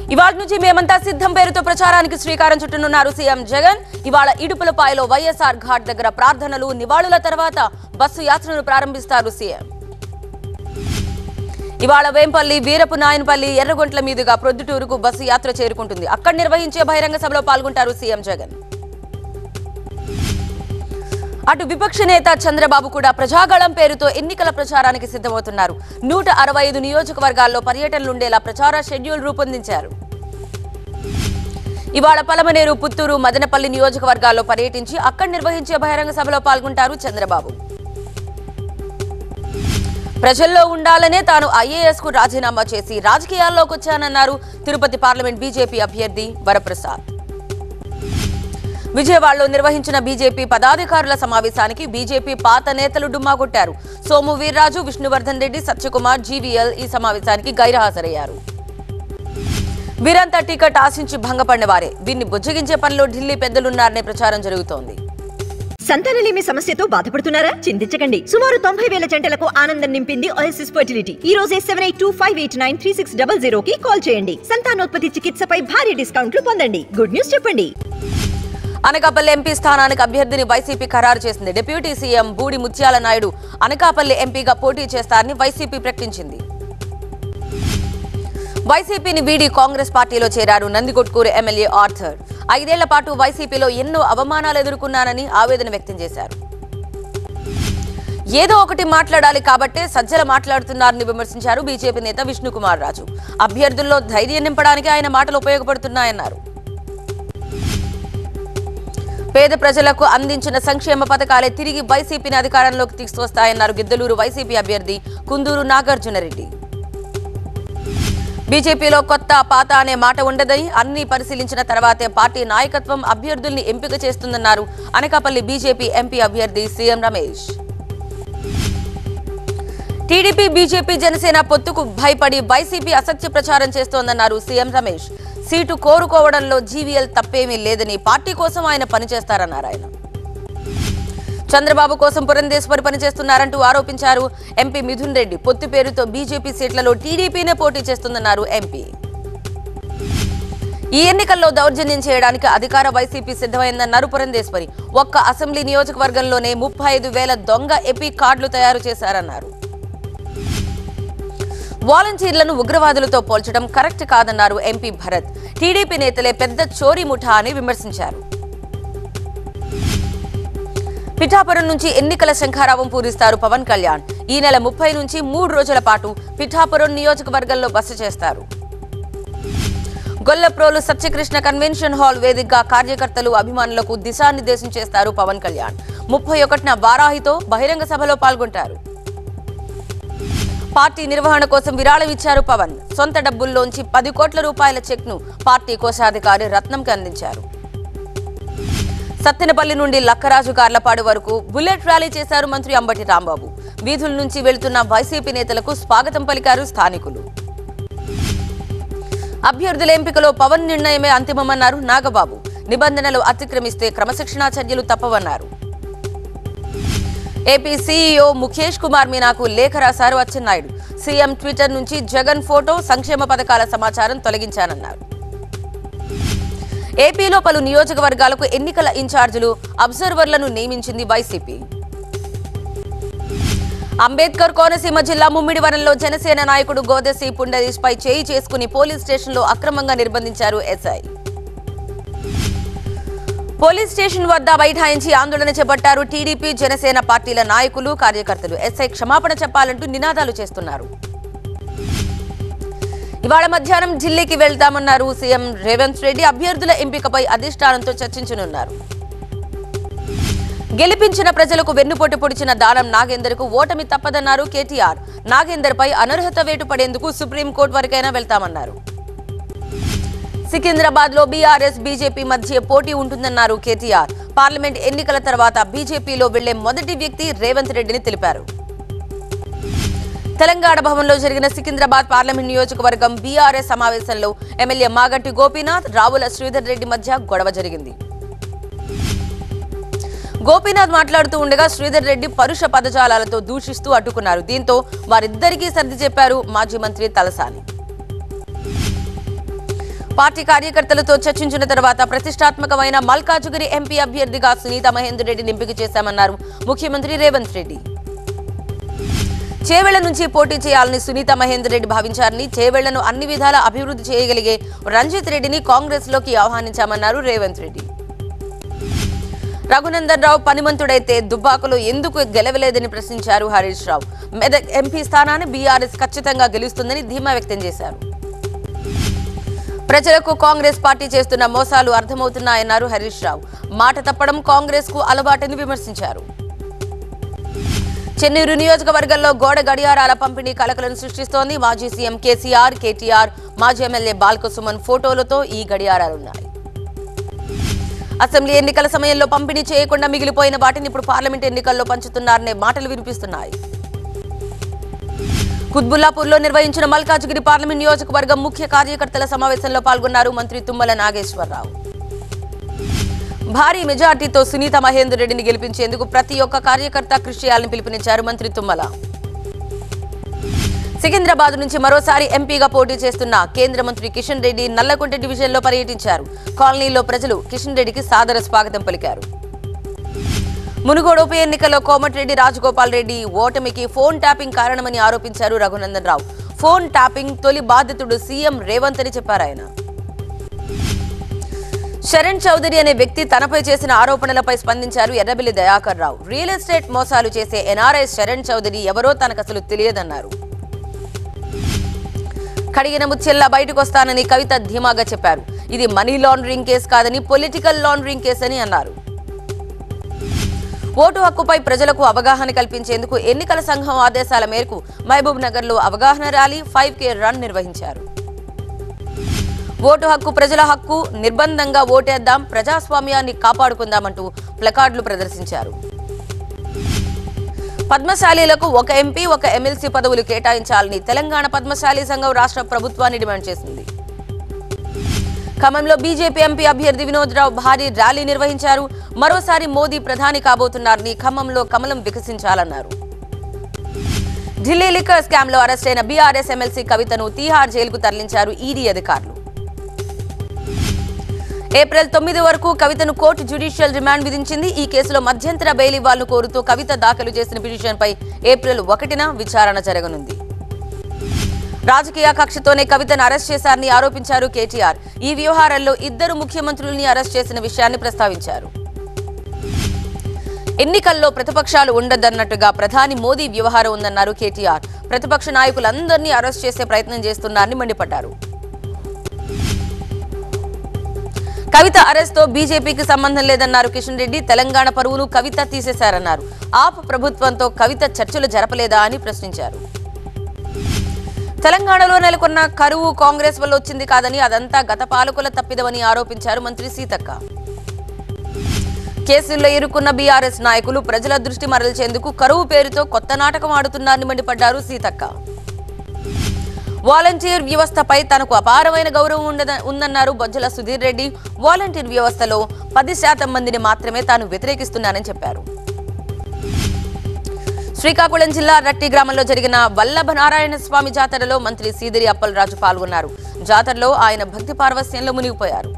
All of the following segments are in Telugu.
ఇవాళ నుంచి మేమంతా సిద్ధం పేరుతో ప్రచారానికి శ్రీకారం చుట్టనున్నారు సీఎం జగన్ ఇవాళ ఇడుపులపాయలో వైఎస్ఆర్ ఘాట్ దగ్గర ప్రార్థనలు నివాళుల తర్వాత బస్సు యాత్రను ప్రారంభిస్తారు సీఎం ఇవాళ వేంపల్లి వీరపు నాయనపల్లి ఎర్రగొంట్ల మీదుగా ప్రొద్దుటూరుకు బస్సు యాత్ర చేరుకుంటుంది అక్కడ నిర్వహించే బహిరంగ సభలో పాల్గొంటారు సీఎం జగన్ అటు విపక్ష నేత చంద్రబాబు కూడా ప్రజాగళం పేరుతో ఎన్నికల ప్రచారానికి సిద్ధమవుతున్నారు నూట అరవై ఐదు నియోజకవర్గాల్లో పర్యటనలుండేలా ప్రచార షెడ్యూల్ రూపొందించారు ఇవాళ పలమనేరు పుత్తూరు మదనపల్లి నియోజకవర్గాల్లో పర్యటించి అక్కడ నిర్వహించే బహిరంగ సభలో పాల్గొంటారు చంద్రబాబు ప్రజల్లో ఉండాలనే తాను ఐఏఎస్ కు రాజీనామా చేసి రాజకీయాల్లోకి వచ్చానన్నారు తిరుపతి పార్లమెంట్ బీజేపీ అభ్యర్థి వరప్రసాద్ విజయవాడలో నిర్వహించిన బీజేపీ పదాధికారుల సమావేశానికి బీజేపీ పాత నేతలు డుమ్మా కొట్టారు సోము వీర్రాజు విష్ణువర్ధన్ రెడ్డి సత్యకుమార్ జీవీఎల్ ఈ సమావేశానికి గైర్హాజరయ్యారు వీరంతా టికెట్ ఆశించి భంగపడిన వారే దీన్ని బుజ్జగించే పనిలో ఢిల్లీ పెద్దలున్నారనే ప్రచారం జరుగుతోంది సంతానలేమి సమస్యతో బాధపడుతున్నారా చింతించకండి సుమారు తొంభై వేల జంటలకు ఆనందం నింపింది ఓఎస్ఎస్ ఫర్టిలిటీ ఈ రోజే seven eight two five eight nine three six double zero కి కాల్ చేయండి సంతానోత్పత్తి చికిత్సపై భారీ డిస్కౌంట్లు పొందండి గుడ్ న్యూస్ చెప్పండి అనకాపల్లి ఎంపీ స్థానానికి అభ్యర్థిని వైసీపీ ఖరారు చేసింది డిప్యూటీ సీఎం బూడి ముత్యాల నాయుడు అనకాపల్లి ఎంపీగా పోటీ చేస్తారని వైసీపీ ప్రకటించింది వైసీపీని వీడి కాంగ్రెస్ పార్టీలో చేరారు నందికొట్కూరు ఎమ్మెల్యే ఆర్థర్ ఐదేళ్ల పాటు వైసీపీలో ఎన్నో అవమానాలు ఎదుర్కొన్నానని ఆవేదన వ్యక్తం చేశారు ఏదో ఒకటి మాట్లాడాలి కాబట్టే సజ్జల మాట్లాడుతున్నారని విమర్శించారు బీజేపీ నేత విష్ణుకుమార్ రాజు అభ్యర్థుల్లో ధైర్యం నింపడానికి ఆయన మాటలు ఉపయోగపడుతున్నాయన్నారు పేద ప్రజలకు అందించిన సంక్షేమ పథకాలే తిరిగి వైసీపీని అధికారంలోకి తీసుకొస్తాయన్నారు గిద్దలూరు వైసీపీ అభ్యర్థి కుందూరు నాగార్జునరెడ్డి బీజేపీలో కొత్త పాత అనే మాట ఉండదని అన్ని పరిశీలించిన తర్వాతే పార్టీ నాయకత్వం అభ్యర్థుల్ని ఎంపిక చేస్తుందన్నారు అనకాపల్లి బీజేపీ ఎంపీ అభ్యర్థి CM Ramesh TDP BJP Janasena పొత్తుకు భయపడి వైసీపీ అసత్య ప్రచారం చేస్తోందన్నారు సీఎం రమేష్ సీటు కోరుకోవడంలో జీవీఎల్ తప్పేమీ లేదని పార్టీ కోసం ఆయన పనిచేస్తారన్నారు ఆయన చంద్రబాబు కోసం పురంధేశ్వరి పనిచేస్తున్నారంటూ ఆరోపించారు ఎంపీ మిథున్ రెడ్డి పొత్తు పేరుతో బీజేపీ సీట్లలో టీడీపీనే పోటీ చేస్తుందన్నారు ఎంపీ ఈ ఎన్నికల్లో దౌర్జన్యం చేయడానికి అధికార వైసీపీ సిద్ధమైందన్నారు పురంధేశ్వరి ఒక్క అసెంబ్లీ నియోజకవర్గంలోనే ముప్పై ఐదు వేల దొంగ ఎపీ కార్డులు తయారు చేశారన్నారు వాలంటీర్లను ఉగ్రవాదులతో పోల్చడం కరెక్ట్ కాదన్నారు ఎంపీ భరత్ టీడీపీ నేతలే పెద్ద చోరీ ముఠా అని విమర్శించారు పిఠాపురం నుంచి ఎన్నికల శంఖారావం పూరిస్తారు పవన్ కళ్యాణ్ ఈ నెల ముప్పై నుంచి మూడు రోజుల పాటు పిఠాపురం నియోజకవర్గంలో బస చేస్తారు గొల్లప్రోలు సత్యకృష్ణ కన్వెన్షన్ హాల్ వేదికగా కార్యకర్తలు అభిమానులకు దిశానిర్దేశం చేస్తారు పవన్ కళ్యాణ్ ముప్పై ఒకటిన వారాహితో బహిరంగ సభలో పాల్గొంటారు పార్టీ నిర్వహణ కోసం విరాళం ఇచ్చారు పవన్ సొంత డబ్బుల్లోంచి పది కోట్ల రూపాయల చెక్ను పార్టీ కోశాధికారి రత్నంకి అందించారు సత్తెనపల్లి నుండి లక్కరాజు గార్లపాడు వరకు బుల్లెట్ ర్యాలీ చేశారు మంత్రి అంబటి రాంబాబు వీధుల నుంచి వెళ్తున్న వైసీపీ నేతలకు స్వాగతం పలికారు స్థానికులు అభ్యర్థుల ఎంపికలో పవన్ నిర్ణయమే అంతిమమన్నారు నాగబాబు నిబంధనలు అతిక్రమిస్తే క్రమశిక్షణా చర్యలు తప్పవన్నారు ఏపీ సీఈఓ ముఖేష్ కుమార్ మీనాకు లేఖ రాశారు అచ్చెన్నాయుడు సీఎం ట్విట్టర్ నుంచి జగన్ ఫోటో సంక్షేమ పథకాల సమాచారం తొలగించానన్నారు ఏపీలో పలు నియోజకవర్గాలకు ఎన్నికల ఇన్ఛార్జీలు అబ్జర్వర్లను నియమించింది వైసీపీ అంబేద్కర్ కోనసీమ జిల్లా ముమ్మిడివరంలో జనసేన నాయకుడు గోదసి పుండరీష్ పై చేయి చేసుకుని పోలీస్ స్టేషన్లో అక్రమంగా నిర్బంధించారు ఎస్ఐ పోలీస్ స్టేషన్ వద్ద బైఠాయించి ఆందోళన చేపట్టారు టీడీపీ జనసేన పార్టీల నాయకులు కార్యకర్తలు ఎస్ఐ క్షమాపణ చెప్పాలంటూ నినాదాలు చేస్తున్నారు ఇవాళ మధ్యాహ్నం ఢిల్లీకి వెళ్తామన్నారు సీఎం రేవంత్ రెడ్డి అభ్యర్థుల ఎంపికపై అధిష్టానంతో చర్చించనున్నారు గెలిపించిన ప్రజలకు వెన్నుపోటు పొడిచిన దానం నాగేందర్కు ఓటమి తప్పదన్నారు కేటీఆర్ నాగేందర్ పై అనర్హత వేటు పడేందుకు సుప్రీంకోర్టు వరకైనా వెళ్తామన్నారు సికింద్రాబాద్ లో బీఆర్ఎస్ బీజేపీ మధ్య పోటీ ఉంటుందన్నారు కేటీఆర్ పార్లమెంట్ ఎన్నికల తర్వాత బీజేపీలో వెళ్లే మొదటి వ్యక్తి రేవంత్ రెడ్డిని తెలిపారు తెలంగాణ భవన్లో జరిగిన సికింద్రాబాద్ పార్లమెంట్ నియోజకవర్గం బీఆర్ఎస్ సమావేశంలో ఎమ్మెల్యే మాగంటి గోపీనాథ్ రావుల శ్రీధర్ రెడ్డి మధ్య గొడవ జరిగింది గోపీనాథ్ మాట్లాడుతూ ఉండగా శ్రీధర్ రెడ్డి పరుష పదజాలాలతో దూషిస్తూ అడ్డుకున్నారు దీంతో వారిద్దరికీ సర్ది చెప్పారు మాజీ మంత్రి తలసాని పార్టీ కార్యకర్తలతో చర్చించిన తర్వాత ప్రతిష్టాత్మకమైన మల్కాజుగిరి ఎంపీ అభ్యర్థిగా సునీత మహేందర్ రెడ్డిని ఎంపిక చేశామన్నారు ముఖ్యమంత్రి రేవంత్ రెడ్డి చేవెళ్ల నుంచి పోటీ చేయాలని సునీత మహేందర్ రెడ్డి భావించారని చేవెళ్లను అన్ని విధాల అభివృద్ధి చేయగలిగే రంజిత్ రెడ్డిని కాంగ్రెస్ లోకి ఆహ్వానించామన్నారు రేవంత్ రెడ్డి రఘునందన్ రావు పనిమంతుడైతే దుబ్బాకలో ఎందుకు గెలవలేదని ప్రశ్నించారు హరీష్ రావు మెదక్ ఎంపీ స్థానాన్ని బీఆర్ఎస్ ఖచ్చితంగా గెలుస్తుందని ధీమా వ్యక్తం చేశారు ప్రజలకు కాంగ్రెస్ పార్టీ చేస్తున్న మోసాలు అర్థమవుతున్నాయన్నారు హరీష్ రావు మాట తప్పడం కాంగ్రెస్ కు అలవాటని విమర్శించారు చెన్నూరు నియోజకవర్గంలో గోడ గడియారాల పంపిణీ కలకలను సృష్టిస్తోంది మాజీ సీఎం కేసీఆర్ కేటీఆర్ మాజీ ఎమ్మెల్యే బాల్క సుమన్ ఫోటోలతో ఈ గడియారాలున్నాయి అసెంబ్లీ ఎన్నికల సమయంలో పంపిణీ చేయకుండా మిగిలిపోయిన వాటిని ఇప్పుడు పార్లమెంట్ ఎన్నికల్లో పంచుతున్నారనే మాటలు వినిపిస్తున్నాయి కుత్బుల్లాపూర్లో నిర్వహించిన మల్కాజ్గిరి పార్లమెంట్ నియోజకవర్గం ముఖ్య కార్యకర్తల సమావేశంలో పాల్గొన్నారు మంత్రి తుమ్మల నాగేశ్వరరావు భారీ మెజార్టీతో సునీత మహేందర్ రెడ్డిని గెలిపించేందుకు ప్రతి ఒక్క కార్యకర్త కృషి చేయాలని పిలుపునిచ్చారు మంత్రి తుమ్మల సికింద్రాబాద్ నుంచి మరోసారి ఎంపీగా పోటీ చేస్తున్న కేంద్ర మంత్రి కిషన్ రెడ్డి నల్లకుంట డివిజన్లో పర్యటించారు కాలనీలో ప్రజలు కిషన్ రెడ్డికి సాదర స్వాగతం పలికారు మునుగోడు ఉప ఎన్నికల్లో కోమటిరెడ్డి రాజగోపాల్ రెడ్డి ఓటమికి ఫోన్ ట్యాపింగ్ కారణమని ఆరోపించారు రఘునందన్ రావు ఫోన్ ట్యాపింగ్ తొలి బాధితుడు సీఎం రేవంత్ అని చెప్పారు ఆయన శరణ్ చౌదరి అనే వ్యక్తి తనపై చేసిన ఆరోపణలపై స్పందించారు ఎర్రబెల్లి దయాకర్ రావు రియల్ ఎస్టేట్ మోసాలు చేసే ఎన్ఆర్ఐ శరణ్ చౌదరి ఎవరో తనకు అసలు తెలియదన్నారు కడిగిన ముచ్చెల్లా బయటకు వస్తానని కవిత ధీమాగా చెప్పారు ఇది మనీ లాండరింగ్ కేసు కాదని పొలిటికల్ లాండరింగ్ కేసు అని అన్నారు ఓటు హక్కుపై ప్రజలకు అవగాహన కల్పించేందుకు ఎన్నికల సంఘం ఆదేశాల మేరకు మహబూబ్ నగర్ లో అవగాహన ర్యాలీ ఫైవ్ కే రన్ నిర్వహించారు ఓటు హక్కు ప్రజల హక్కు నిర్బంధంగా ఓటేద్దాం ప్రజాస్వామ్యాన్ని కాపాడుకుందామంటూ ప్లకార్డులు ప్రదర్శించారు పద్మశాలీలకు ఒక ఎంపీ ఒక ఎమ్మెల్సీ పదవులు కేటాయించాలని తెలంగాణ పద్మశాలి సంఘం రాష్ట్ర ప్రభుత్వాన్ని డిమాండ్ చేసింది ఖమ్మంలో బీజేపీ ఎంపీ అభ్యర్థి వినోద్ రావు భారీ ర్యాలీ నిర్వహించారు మరోసారి మోదీ ప్రధాని కాబోతున్నారని ఖమ్మంలో కమలం వికసించాలన్నారు ఢిల్లీ లిక్కర్ స్కామ్ లో అరెస్ట్ అయిన బీఆర్ఎస్ ఎమ్మెల్సీ కవితను తీహార్ జైలుకు తరలించారు ఈడీ అధికారులు ఏప్రిల్ తొమ్మిది వరకు కవితను కోర్టు జ్యుడిషియల్ రిమాండ్ విధించింది ఈ కేసులో మధ్యంతర బెయిల్ ఇవ్వాలని కోరుతూ కవిత దాఖలు చేసిన పిటిషన్పై ఏప్రిల్ ఒకటిన విచారణ జరగనుంది రాజకీయ కక్షతోనే కవితను అరెస్ట్ చేశారని ఆరోపించారు కేటీఆర్ ఈ వ్యవహారంలో ఇద్దరు ముఖ్యమంత్రుల్ని అరెస్ట్ చేసిన విషయాన్ని ప్రస్తావించారు ఎన్నికల్లో ప్రతిపక్షాలు ఉండదన్నట్టుగా ప్రధాని మోదీ వ్యవహారం ఉందన్నారు కేటీఆర్ ప్రతిపక్ష నాయకులందరినీ అరెస్ట్ చేసే ప్రయత్నం చేస్తున్నారని మండిపడ్డారు కవిత అరెస్ట్ తో బీజేపీకి సంబంధం లేదన్నారు కిషన్ రెడ్డి తెలంగాణ పరువును కవిత తీసేశారన్నారు ఆప్ ప్రభుత్వంతో కవిత చర్చలు జరపలేదా అని ప్రశ్నించారు తెలంగాణలో నెలకొన్న కరువు కాంగ్రెస్ వల్ల వచ్చింది కాదని అదంతా గత పాలకుల తప్పిదమని ఆరోపించారు మంత్రి సీతక్క కేసుల్లో ఇరుక్కున్న బీఆర్ఎస్ నాయకులు ప్రజల దృష్టి మరల్చేందుకు కరువు పేరుతో కొత్త నాటకం ఆడుతున్నారని మండిపడ్డారు సీతక్క వాలంటీర్ వ్యవస్థపై తనకు అపారమైన గౌరవం ఉండద- ఉందన్నారు బొజ్జల సుధీర్ రెడ్డి వాలంటీర్ వ్యవస్థలో పది శాతం మందిని మాత్రమే తాను వ్యతిరేకిస్తున్నానని చెప్పారు శ్రీకాకుళం జిల్లా రట్టి గ్రామంలో జరిగిన వల్లభ నారాయణ స్వామి జాతరలో మంత్రి సీదిరి అప్పలరాజు పాల్గొన్నారు జాతరలో ఆయన భక్తి పార్వస్యంలో మునిగిపోయారు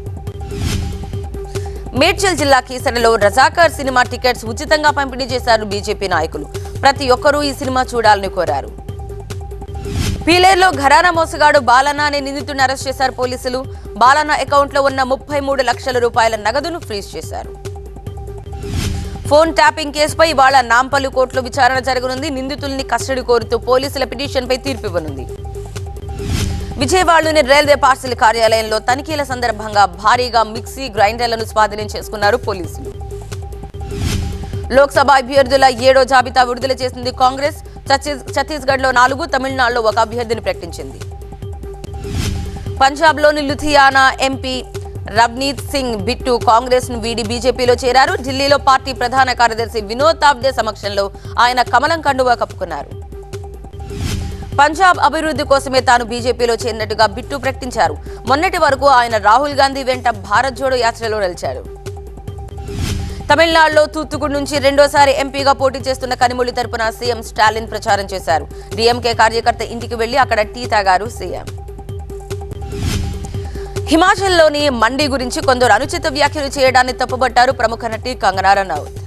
మేడ్చల్ జిల్లా కీసరలో రజాకర్ సినిమా టికెట్స్ ఉచితంగా పంపిణీ చేశారు బీజేపీ నాయకులు ప్రతి ఒక్కరూ ఈ సినిమా చూడాలని కోరారు పీలేరులో ఘరానా మోసగాడు బాలన్న అనే నిందితుడిని అరెస్ట్ చేశారు పోలీసులు బాలన్న అకౌంట్ లో ఉన్న ముప్పై మూడు లక్షల రూపాయల నగదును ఫ్రీజ్ చేశారు ఫోన్ ట్యాపింగ్ కేసుపై ఇవాళ నాంపల్లి కోర్టులో విచారణ జరగనుంది నిందితుల్ని కస్టడీ కోరుతూ పోలీసుల పిటిషన్పై తీర్పు ఇవ్వనుంది విజయవాడలోని రైల్వే పార్సిల్ కార్యాలయంలో తనిఖీల సందర్భంగా భారీగా మిక్సీ గ్రైండర్లను స్వాధీనం చేసుకున్నారు పోలీసులు లోక్సభ అభ్యర్థుల ఏడో జాబితా విడుదల చేసింది కాంగ్రెస్ ఛత్తీస్- ఛత్తీస్గఢ్లో నాలుగు తమిళనాడులో ఒక అభ్యర్థిని ప్రకటించింది పంజాబ్లోని లుధియానా ఎంపీ రవ్నీత్ సింగ్ బిట్టు కాంగ్రెస్ ను వీడి బీజేపీలో చేరారు ఢిల్లీలో పార్టీ ప్రధాన కార్యదర్శి వినోద్ తాబ్దే సమక్షంలో ఆయన కమలం కండువా కప్పుకున్నారు పంజాబ్ అభివృద్ధి కోసమే తాను బీజేపీలో చేరినట్టుగా బిట్టు ప్రకటించారు మొన్నటి వరకు ఆయన రాహుల్ గాంధీ వెంట భారత్ జోడో యాత్రలో నిలిచాడు తమిళనాడులో తూత్తుకుడి నుంచి రెండోసారి ఎంపీగా పోటీ చేస్తున్న కనిమొళి తరపున సీఎం స్టాలిన్ ప్రచారం చేశారు డీఎంకే కార్యకర్త ఇంటికి వెళ్లి అక్కడ టీ తాగారు సీఎం హిమాచల్లోని మండి గురించి కొందరు అనుచిత వ్యాఖ్యలు చేయడాన్ని తప్పుబట్టారు ప్రముఖ నటి కంగనా రనౌత్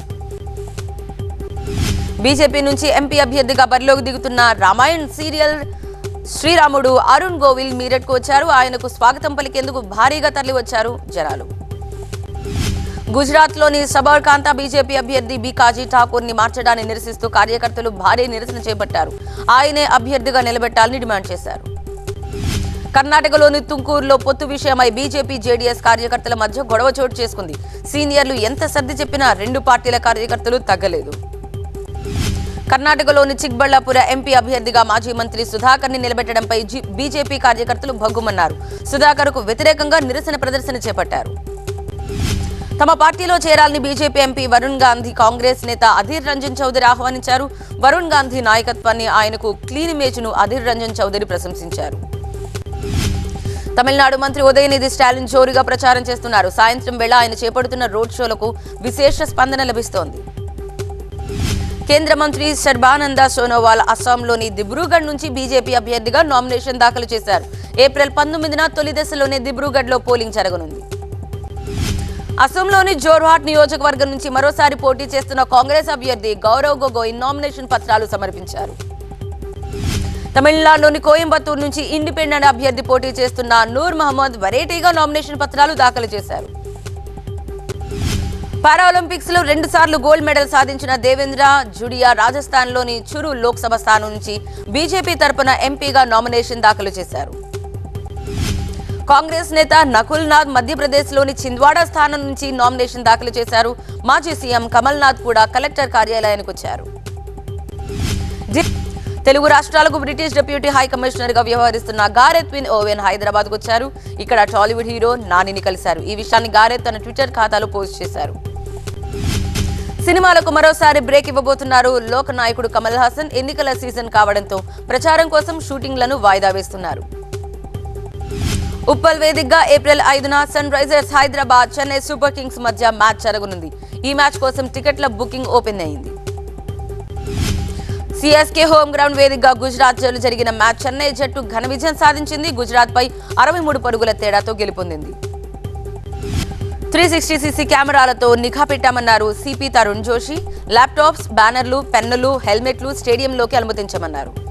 బీజేపీ నుంచి ఎంపీ అభ్యర్థిగా బరిలోకి దిగుతున్న రామాయణ్ సీరియల్ శ్రీరాముడు అరుణ్ గోవిల్ మీరట్కు వచ్చారు ఆయనకు స్వాగతం పలికేందుకు భారీగా తరలి వచ్చారు జనాలు గుజరాత్లోని సబర్కాంతా బీజేపీ అభ్యర్థి బి కాజీ ఠాకూర్ ని మార్చడాన్ని నిరసిస్తూ కార్యకర్తలు భారీ నిరసన చేపట్టారు ఆయనే అభ్యర్థిగా నిలబెట్టాలని డిమాండ్ చేశారు కర్ణాటకలోని తుంకూరులో పొత్తు విషయమై బీజేపీ జేడీఎస్ కార్యకర్తల మధ్య గొడవ చోటు చేసుకుంది సీనియర్లు ఎంత సర్ది చెప్పినా రెండు పార్టీల కార్యకర్తలు తగ్గలేదు కర్ణాటకలోని చిక్బళ్లాపుర ఎంపీ అభ్యర్థిగా మాజీ మంత్రి సుధాకర్ ని నిలబెట్టడంపై జి- బీజేపీ కార్యకర్తలు భగ్గుమన్నారు సుధాకర్ కు వ్యతిరేకంగా నిరసన ప్రదర్శన చేపట్టారు తమ పార్టీలో చేరాలని బీజేపీ ఎంపీ వరుణ్ గాంధీ కాంగ్రెస్ నేత అధీర్ రంజన్ చౌదరి ఆహ్వానించారు వరుణ్ గాంధీ నాయకత్వాన్ని ఆయనకు క్లీన్ ఇమేజ్ ను అధీర్ రంజన్ చౌదరి ప్రశంసించారు తమిళనాడు మంత్రి ఉదయనిధి స్టాలిన్ జోరుగా ప్రచారం చేస్తున్నారు సాయంత్రం వేళ ఆయన చేపడుతున్న రోడ్ షోలకు విశేష స్పందన లభిస్తోంది కేంద్ర మంత్రి సర్బానంద సోనోవాల్ అస్సాంలోని దిబ్రూగఢ్ నుంచి బీజేపీ అభ్యర్థిగా నామినేషన్ దాఖలు చేశారు ఏప్రిల్ పంతొమ్మిదిన తొలి దశలోనే దిబ్రూగఢ్లో పోలింగ్ జరగనుంది అసోంలోని జోర్హాట్ నియోజకవర్గం నుంచి మరోసారి పోటీ చేస్తున్న కాంగ్రెస్ అభ్యర్థి గౌరవ్ గొగోయ్ నామినేషన్ పత్రాలు సమర్పించారు తమిళనాడులోని కోయంబత్తూరు నుంచి ఇండిపెండెంట్ అభ్యర్థి పోటీ చేస్తున్న నూర్ మహమ్మద్ వెరైటీగా నామినేషన్ పత్రాలు దాఖలు చేశారు పారాలింపిక్స్ లో రెండు సార్లు గోల్డ్ మెడల్ సాధించిన దేవేంద్ర జుడియా రాజస్థాన్ లోని చురు లోక్సభ స్థానం నుంచి బీజేపీ తరపున ఎంపీగా నామినేషన్ దాఖలు చేశారు కాంగ్రెస్ నేత నకుల్ నాథ్ మధ్యప్రదేశ్ లోని చింద్వాడా స్థానం నుంచి నామినేషన్ దాఖలు చేశారు మాజీ సీఎం కమల్ నాథ్ కూడా కలెక్టర్ కార్యాలయానికి వచ్చారు డి- తెలుగు రాష్ట్రాలకు బ్రిటిష్ డిప్యూటీ హై కమిషనర్ గా వ్యవహరిస్తున్న గారెత్ విన్ ఓవెన్ హైదరాబాద్ కు వచ్చారు ఇక్కడ టాలీవుడ్ హీరో నానిని కలిశారు ఈ విషయాన్ని గారెత్ తన ట్విట్టర్ ఖాతాలో పోస్ట్ చేశారు సినిమాలకు మరోసారి బ్రేక్ ఇవ్వబోతున్నారు లోక నాయకుడు కమల్ హాసన్ ఎన్నికల సీజన్ కావడంతో ప్రచారం కోసం షూటింగ్లను వాయిదా వేస్తున్నారు ఉప్పల్ వేదికగా ఏప్రిల్ ఐదున Sunrisers Hyderabad Chennai Super Kings మధ్య మ్యాచ్ జరగనుంది ఈ మ్యాచ్ కోసం టికెట్ల బుకింగ్ ఓపెన్ అయింది సిఎస్కే హోమ్ గ్రౌండ్ వేదికగా గుజరాత్ జట్లు జరిగిన మ్యాచ్ చెన్నై జట్టు ఘన విజయం సాధించింది గుజరాత్ పై అరవై మూడు పరుగుల తేడాతో గెలుపొందింది త్రీ సిక్స్టీ సీసీ కెమెరాలతో నిఘా పెట్టామన్నారు సిపి తరుణ్ జోషి ల్యాప్టాప్స్ బ్యానర్లు పెన్నులు హెల్మెట్లు స్టేడియంలోకి అనుమతించమన్నారు